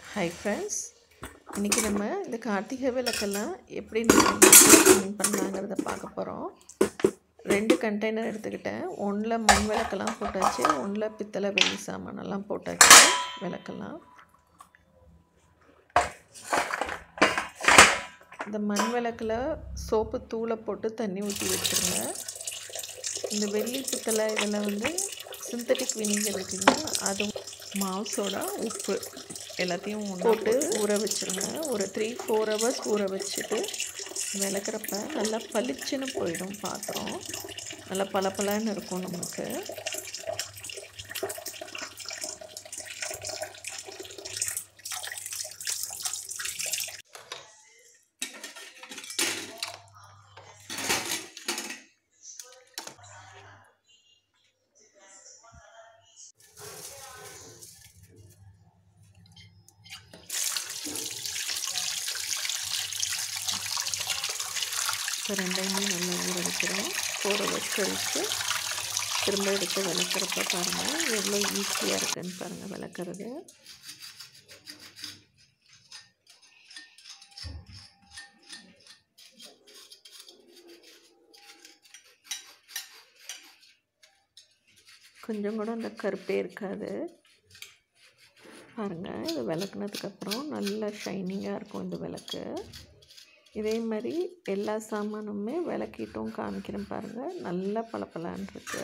hi friends இன்றைக்கி நம்ம இந்த கார்த்திகை விளக்கெல்லாம் எப்படி நம்ம க்ளீன் பண்ணலாங்கிறத பார்க்க போகிறோம் ரெண்டு கண்டெய்னர் எடுத்துக்கிட்டேன் ஒன்றில் மண் விளக்கெல்லாம் போட்டாச்சு ஒன்றில் பித்தளை வெள்ளி சாமானெல்லாம் போட்டாச்சு விளக்கெல்லாம் இந்த மண் விளக்கில் சோப்பு தூளை போட்டு தண்ணி ஊற்றி வச்சுருங்க இந்த வெள்ளி பித்தளை இதில் வந்து சிந்தட்டிக் வினிகர் இருக்குங்க அதுவும் மாவு சோடா உப்பு எல்லாத்தையும் போட்டு ஊற வச்சுருங்க ஒரு த்ரீ ஃபோர் ஹவர்ஸ் ஊற வச்சுட்டு விளக்குறப்ப நல்லா பளிச்சுன்னு போயிடும் பாத்திரம் நல்லா பளபளன்னு இருக்கும் நமக்கு இப்போ ரெண்டையுமே நல்லா ஊற வைக்கிறோம் ஃபோர் ஹவர்ஸ் கழித்து திரும்ப எடுத்து விளக்குறப்ப பாருங்கள் எவ்வளோ ஈஸியாக இருக்குன்னு பாருங்கள் விளக்குறது கொஞ்சம் கூட அந்த கருப்பே இருக்காது பாருங்கள் இது விளக்குனதுக்கப்புறம் நல்லா ஷைனிங்காக இருக்கும் இந்த விளக்கு இதே மாதிரி எல்லா சாமானுமே விளக்கிட்டும் காமிக்கிறேன் பாருங்கள் நல்லா பளபளன்னு இருக்கு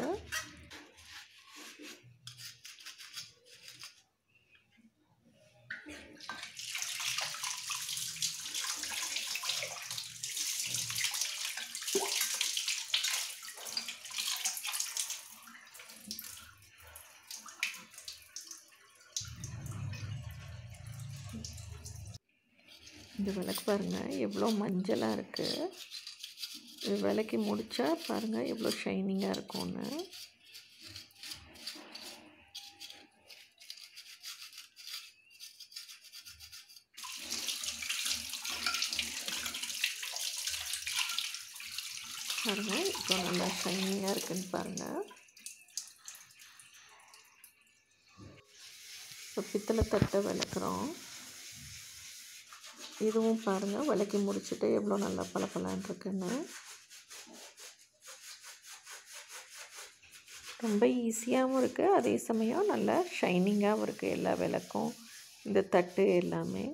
இந்த விளக்கு பாருங்கள் எவ்வளோ மஞ்சளாக இருக்குது இது விளக்கி முடித்தா பாருங்கள் எவ்வளோ ஷைனிங்காக இருக்கும்னு பாருங்கள் இப்போ நல்லா ஷைனிங்காக இருக்குன்னு பாருங்கள் இப்போ பித்தளை தட்டை விளக்குறோம் இதுவும் பாருங்கள் விளக்கி முடிச்சுட்டு எவ்வளோ நல்லா பளபளன்னு இருக்குன்னு ரொம்ப ஈஸியாகவும் இருக்குது அதே சமயம் நல்லா ஷைனிங்காகவும் இருக்குது எல்லா விளக்கும் இந்த தட்டு எல்லாமே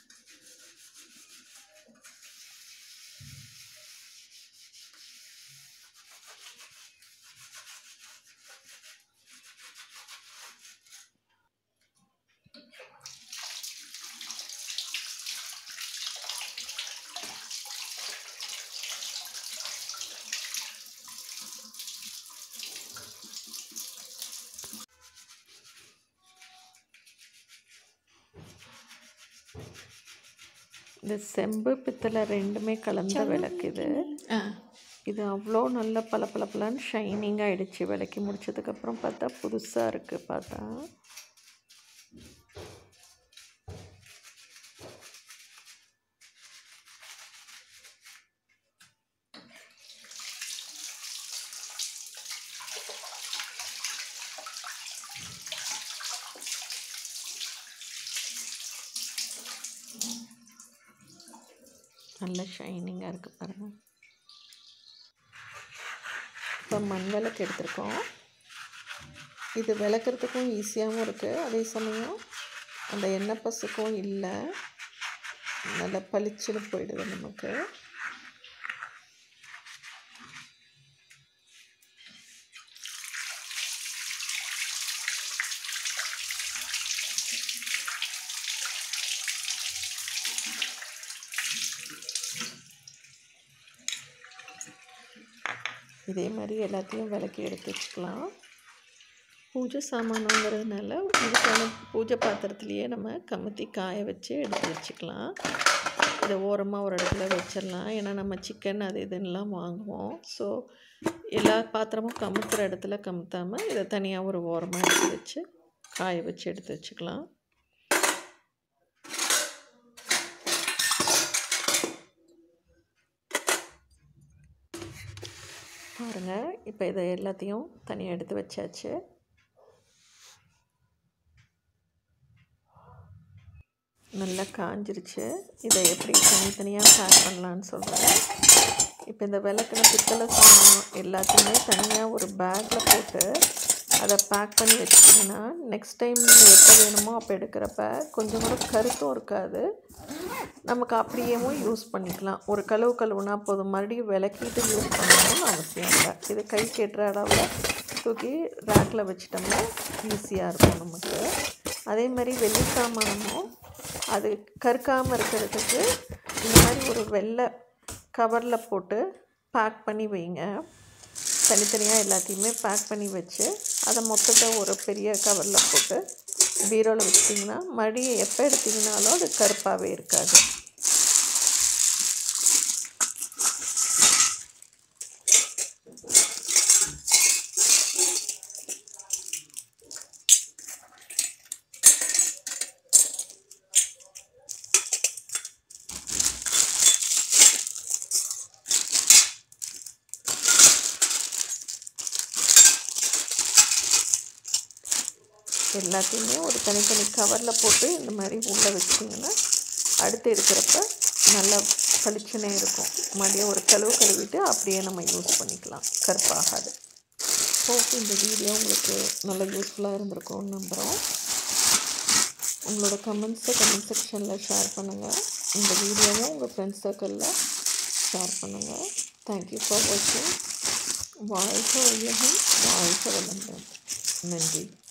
இந்த செம்பு பித்தளை ரெண்டுமே கலந்த விளக்கு இது இது அவ்வளோ நல்ல பல பல பலன்னு ஷைனிங் ஆகிடுச்சு விளக்கி முடிச்சதுக்கப்புறம் பார்த்தா புதுசாக இருக்குது பார்த்தா நல்ல ஷைனிங்காக இருக்குது பாருங்கள் இப்போ மண் விளக்கு எடுத்திருக்கோம் இது விளக்குறதுக்கும் ஈஸியாகவும் இருக்குது அதே சமயம் அந்த எண்ணெய் பசுக்கும் இல்லை நல்லா பளிச்சுன்னு போயிடுது நமக்கு இதே மாதிரி எல்லாத்தையும் விளக்கி எடுத்து வச்சுக்கலாம் பூஜை சாமானுங்கிறதுனால இதுக்கான பூஜை பாத்திரத்துலேயே நம்ம கமுத்தி காய வச்சு எடுத்து வச்சுக்கலாம் இதை ஓரமாக ஒரு இடத்துல வச்சிடலாம் ஏன்னா நம்ம சிக்கன் அது இதுன்னெலாம் வாங்குவோம் ஸோ எல்லா பாத்திரமும் கமுத்துற இடத்துல கமுத்தாமல் இதை தனியாக ஒரு ஓரமாக எடுத்து வச்சு காய வச்சு எடுத்து வச்சுக்கலாம் பாருங்கள் இப்போ இதை எல்லாத்தையும் தனியாக எடுத்து வச்சாச்சு நல்லா காஞ்சிருச்சு இதை எப்படி தனித்தனியாக பேக் பண்ணலான்னு சொல்கிறேன் இப்போ இந்த விளக்குன பித்தளை சாமான் எல்லாத்தையுமே தனியாக ஒரு பேக்கில் போட்டு அதை பேக் பண்ணி வச்சிட்டிங்கன்னா நெக்ஸ்ட் டைம் நீங்கள் எப்போ வேணுமோ அப்போ எடுக்கிறப்ப கொஞ்சம் கூட கருத்தும் இருக்காது நமக்கு அப்படியேவும் யூஸ் பண்ணிக்கலாம் ஒரு கழுவு கழுவுனா போதும் மறுபடியும் விளக்கிட்டு யூஸ் பண்ணணும்னு அவசியம் இல்லை இது கை கெட்டுற அளவில் தூக்கி ரேக்கில் வச்சிட்டோம்னா ஈஸியாக இருக்கும் நமக்கு அதே மாதிரி வெள்ளி சாமானமும் அது கருக்காமல் இருக்கிறதுக்கு இந்த மாதிரி ஒரு வெள்ளை கவரில் போட்டு பேக் பண்ணி வைங்க தனித்தனியாக எல்லாத்தையுமே பேக் பண்ணி வச்சு அதை மொத்தத்தை ஒரு பெரிய கவரில் போட்டு பீரோவில் வச்சிட்டிங்கன்னா மறுபடியும் எப்போ எடுத்திங்கனாலும் அது கருப்பாகவே இருக்காது எல்லாத்தையுமே ஒரு தனித்தனி கவரில் போட்டு இந்த மாதிரி உள்ளே வச்சிங்கன்னா அடுத்து எடுக்கிறப்ப நல்லா பளிச்சுனே இருக்கும் மறுபடியும் ஒரு கழுவு கழுவிட்டு அப்படியே நம்ம யூஸ் பண்ணிக்கலாம் கருப்பாகாது ஹோப் இந்த வீடியோ உங்களுக்கு நல்ல யூஸ்ஃபுல்லாக இருந்திருக்கும்னு நம்புகிறோம் உங்களோட கமெண்ட்ஸை கமெண்ட் செக்ஷனில் ஷேர் பண்ணுங்கள் இந்த வீடியோவும் உங்கள் ஃப்ரெண்ட்ஸ் சர்க்கிளில் ஷேர் பண்ணுங்கள் தேங்க்யூ ஃபார் வாட்சிங் வாழ்க வையகம் வாழ்க வளங்கள் நன்றி